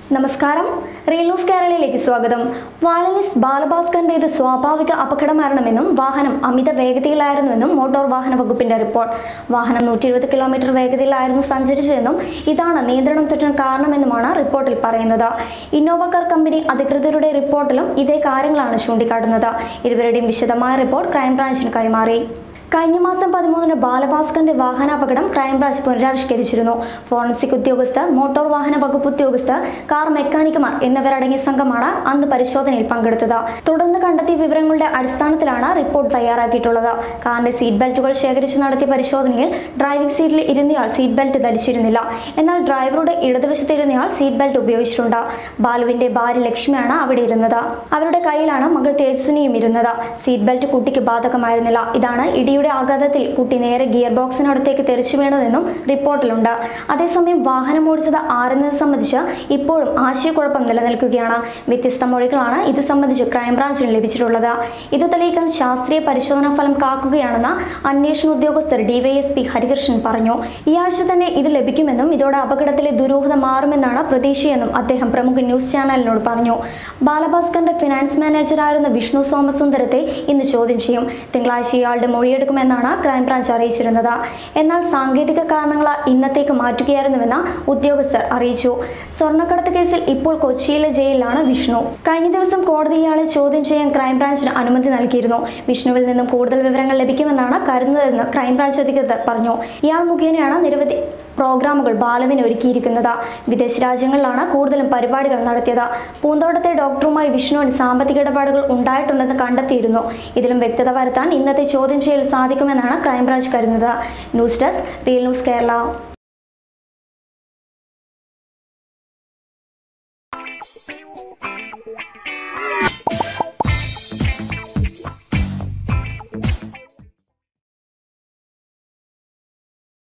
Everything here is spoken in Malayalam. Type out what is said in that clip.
നമസ്കാരം റിയൽ ന്യൂസ് കേരളയിലേക്ക് സ്വാഗതം വാളനിസ്റ്റ് ബാലഭാസ്കറിന്റേത് സ്വാഭാവിക അപകടമായിരുന്നുവെന്നും വാഹനം അമിത വേഗതയിലായിരുന്നുവെന്നും മോട്ടോർ വാഹന വകുപ്പിന്റെ റിപ്പോർട്ട് വാഹനം നൂറ്റി ഇരുപത് കിലോമീറ്റർ വേഗതയിലായിരുന്നു സഞ്ചരിച്ചതെന്നും ഇതാണ് നിയന്ത്രണം തെറ്റാൻ കാരണമെന്നുമാണ് റിപ്പോർട്ടിൽ പറയുന്നത് ഇന്നോവ കാർ കമ്പനി അധികൃതരുടെ റിപ്പോർട്ടിലും ഇതേ കാര്യങ്ങളാണ് ചൂണ്ടിക്കാട്ടുന്നത് ഇരുവരുടെയും വിശദമായ റിപ്പോർട്ട് ക്രൈംബ്രാഞ്ചിന് കൈമാറി കഴിഞ്ഞ മാസം പതിമൂന്നിന് ബാലഭാസ്കറിന്റെ വാഹനാപകടം ക്രൈംബ്രാഞ്ച് പുനരാവിഷ്കരിച്ചിരുന്നു ഫോറൻസിക് ഉദ്യോഗസ്ഥർ മോട്ടോർ വാഹന വകുപ്പ് ഉദ്യോഗസ്ഥർ കാർ മെക്കാനിക്കുമാർ എന്നിവരടങ്ങിയ സംഘമാണ് അന്ന് പരിശോധനയിൽ പങ്കെടുത്തത് തുടർന്ന് കണ്ടെത്തിയ വിവരങ്ങളുടെ അടിസ്ഥാനത്തിലാണ് റിപ്പോർട്ട് തയ്യാറാക്കിയിട്ടുള്ളത് കാറിന്റെ സീറ്റ് ബെൽറ്റുകൾ ശേഖരിച്ചു നടത്തിയ പരിശോധനയിൽ ഡ്രൈവിംഗ് സീറ്റിൽ ഇരുന്നയാൾ സീറ്റ് ബെൽറ്റ് ധരിച്ചിരുന്നില്ല എന്നാൽ ഡ്രൈവറുടെ ഇടതുവശത്ത് ഇരുന്നയാൾ സീറ്റ് ബെൽറ്റ് ഉപയോഗിച്ചിട്ടുണ്ട് ബാലുവിന്റെ ഭാര്യ ലക്ഷ്മിയാണ് അവിടെ ഇരുന്നത് അവരുടെ കയ്യിലാണ് മകൾ തേജസ്വിനിയും ഇരുന്നത് സീറ്റ് ബെൽറ്റ് കുട്ടിക്ക് ബാധകമായിരുന്നില്ല ഇതാണ് ഇടിയുടെ ആഘാതത്തിൽ കുട്ടി നേരെ ഗിയർ ബോക്സിനടുത്തേക്ക് തെറിച്ചു വീണതെന്നും റിപ്പോർട്ടിലുണ്ട് അതേസമയം വാഹനം ഓടിച്ചത് ആരെന്നത് സംബന്ധിച്ച് ഇപ്പോഴും ആശയക്കുഴപ്പം നിലനിൽക്കുകയാണ് വ്യത്യസ്ത മൊഴികളാണ് ഇത് സംബന്ധിച്ച് ക്രൈംബ്രാഞ്ചിന് ലഭിച്ചിട്ടുള്ളത് ഇത് തെളിയിക്കാൻ ശാസ്ത്രീയ പരിശോധനാ ഫലം കാക്കുകയാണെന്ന് അന്വേഷണ ഉദ്യോഗസ്ഥർ ഡിവൈഎസ്പി ഹരികൃഷ്ണൻ പറഞ്ഞു ഈ ആഴ്ച തന്നെ ഇത് ലഭിക്കുമെന്നും ഇതോടെ അപകടത്തിലെ ദുരൂഹത മാറുമെന്നാണ് പ്രതീക്ഷയെന്നും അദ്ദേഹം പ്രമുഖ ന്യൂസ് ചാനലിനോട് പറഞ്ഞു ബാലഭാസ്കറിന്റെ ഫിനാൻസ് മാനേജറായിരുന്ന വിഷ്ണു സോമസുന്ദരത്തെ ഇന്ന് ചോദ്യം ചെയ്യും തിങ്കളാഴ്ച ഇയാളുടെ മൊഴിയെടുക്കുമെന്നാണ് ക്രൈംബ്രാഞ്ച് അറിയിച്ചിരുന്നത് എന്നാൽ സാങ്കേതിക കാരണങ്ങളാൽ ഇന്നത്തേക്ക് മാറ്റുകയായിരുന്നുവെന്ന് ഉദ്യോഗസ്ഥർ അറിയിച്ചു സ്വർണ്ണക്കടത്ത് കേസിൽ ഇപ്പോൾ കൊച്ചിയിലെ ജയിലിലാണ് വിഷ്ണു കഴിഞ്ഞ ദിവസം കോടതി ഇയാളെ ചോദ്യം ചെയ്യാൻ ക്രൈംബ്രാഞ്ചിന് അനുമതി നൽകിയിരുന്നു വിഷ്ണുവിൽ നിന്നും കൂടുതൽ വിവരങ്ങൾ ലഭിക്കുമെന്നാണ് കരുതുന്നതെന്ന് ക്രൈംബ്രാഞ്ച് അധികൃതർ പറഞ്ഞു ഇയാൾ മുഖേനയാണ് നിരവധി പ്രോഗ്രാമുകൾ ബാലുവിന് ഒരുക്കിയിരിക്കുന്നത് വിദേശ രാജ്യങ്ങളിലാണ് കൂടുതലും പരിപാടികൾ നടത്തിയത് പൂന്തോട്ടത്തെ ഡോക്ടറുമായി വിഷ്ണുവിന് സാമ്പത്തിക ഇടപാടുകൾ ഉണ്ടായിട്ടുണ്ടെന്ന് കണ്ടെത്തിയിരുന്നു ഇതിലും വ്യക്തത വരുത്താൻ ഇന്നത്തെ ചോദ്യം ചെയ്യൽ സാധിക്കുമെന്നാണ് ക്രൈംബ്രാഞ്ച് കരുതുന്നത് news desk real news Kerala Thank you.